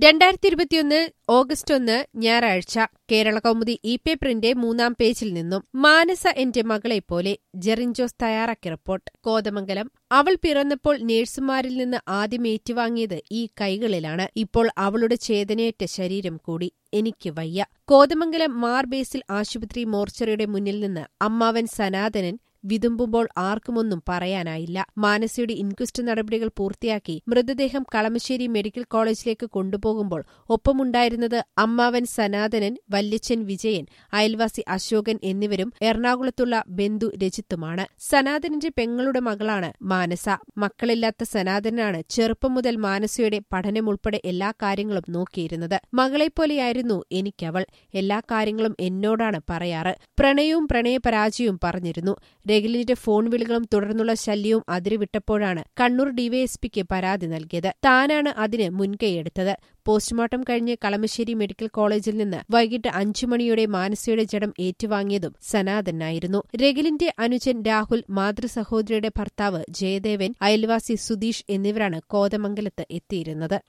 രണ്ടായിരത്തി ഇരുപത്തിയൊന്ന് ഓഗസ്റ്റ് ഒന്ന് ഞായറാഴ്ച കേരള കൗമുദി ഇ പേപ്പറിന്റെ മൂന്നാം പേജിൽ നിന്നും മാനസ എന്റെ മകളെപ്പോലെ ജെറിൻജോസ് തയ്യാറാക്കിയ റിപ്പോർട്ട് കോതമംഗലം അവൾ പിറന്നപ്പോൾ നേഴ്സുമാരിൽ നിന്ന് ആദ്യം ഏറ്റുവാങ്ങിയത് ഈ കൈകളിലാണ് ഇപ്പോൾ അവളുടെ ചേതനയേറ്റ ശരീരം കൂടി എനിക്ക് വയ്യ കോതമംഗലം മാർ ബേസിൽ ആശുപത്രി മോർച്ചറിയുടെ മുന്നിൽ നിന്ന് അമ്മാവൻ സനാതനൻ വിതുമ്പുമ്പോൾ ആർക്കുമൊന്നും പറയാനായില്ല മാനസയുടെ ഇൻക്വസ്റ്റ് നടപടികൾ പൂർത്തിയാക്കി മൃതദേഹം കളമശ്ശേരി മെഡിക്കൽ കോളേജിലേക്ക് കൊണ്ടുപോകുമ്പോൾ ഒപ്പമുണ്ടായിരുന്നത് അമ്മാവൻ സനാതനൻ വല്യച്ഛൻ വിജയൻ അയൽവാസി അശോകൻ എന്നിവരും എറണാകുളത്തുള്ള ബന്ധു രജിത്തുമാണ് സനാതനന്റെ പെങ്ങളുടെ മകളാണ് മാനസ മക്കളില്ലാത്ത സനാതനാണ് ചെറുപ്പം മുതൽ മാനസയുടെ പഠനമുൾപ്പെടെ എല്ലാ കാര്യങ്ങളും നോക്കിയിരുന്നത് മകളെപ്പോലെയായിരുന്നു എനിക്കവൾ എല്ലാ കാര്യങ്ങളും എന്നോടാണ് പറയാറ് പ്രണയവും പ്രണയപരാജയവും പറഞ്ഞിരുന്നു രഗിലിന്റെ ഫോൺ വിളികളും തുടർന്നുള്ള ശല്യവും അതിരുവിട്ടപ്പോഴാണ് കണ്ണൂർ ഡിവൈഎസ്പിക്ക് പരാതി നൽകിയത് താനാണ് അതിന് മുൻകൈയെടുത്തത് പോസ്റ്റ്മോർട്ടം കഴിഞ്ഞ് കളമശ്ശേരി മെഡിക്കൽ കോളേജിൽ നിന്ന് വൈകിട്ട് അഞ്ചു മണിയോടെ മാനസയുടെ ജഡം ഏറ്റുവാങ്ങിയതും സനാതനായിരുന്നു രഗിലിന്റെ അനുജൻ രാഹുൽ മാതൃസഹോദരിയുടെ ഭർത്താവ് ജയദേവൻ അയൽവാസി സുധീഷ് എന്നിവരാണ് കോതമംഗലത്ത് എത്തിയിരുന്നത്